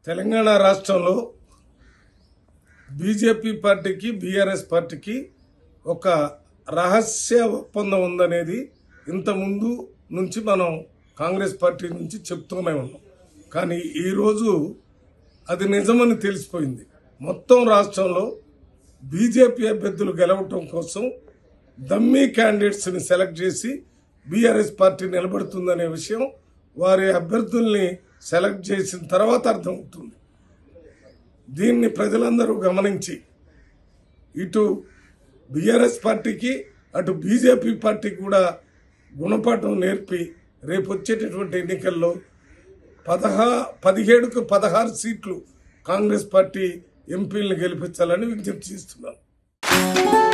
తెలంగాణ రాష్ట్రంలో బీజేపీ పార్టీకి బీఆర్ఎస్ పార్టీకి ఒక రహస్య ఒప్పందం ఉందనేది ఇంతకుముందు నుంచి మనం కాంగ్రెస్ పార్టీ నుంచి చెప్తూనే ఉన్నాం కానీ ఈరోజు అది నిజమని తెలిసిపోయింది మొత్తం రాష్ట్రంలో బీజేపీ అభ్యర్థులు గెలవటం కోసం దమ్మీ క్యాండిడేట్స్ని సెలెక్ట్ చేసి బీఆర్ఎస్ పార్టీ నిలబడుతుందనే విషయం వారి అభ్యర్థుల్ని సెలెక్ట్ చేసిన తర్వాత అర్థమవుతుంది దీన్ని ప్రజలందరూ గమనించి ఇటు బీఆర్ఎస్ పార్టీకి అటు బీజేపీ పార్టీకి కూడా గుణపాఠం నేర్పి రేపు వచ్చేటటువంటి ఎన్నికల్లో పదహా పదిహేడుకు పదహారు సీట్లు కాంగ్రెస్ పార్టీ ఎంపీలను గెలిపించాలని విజ్ఞప్తి చేస్తున్నాను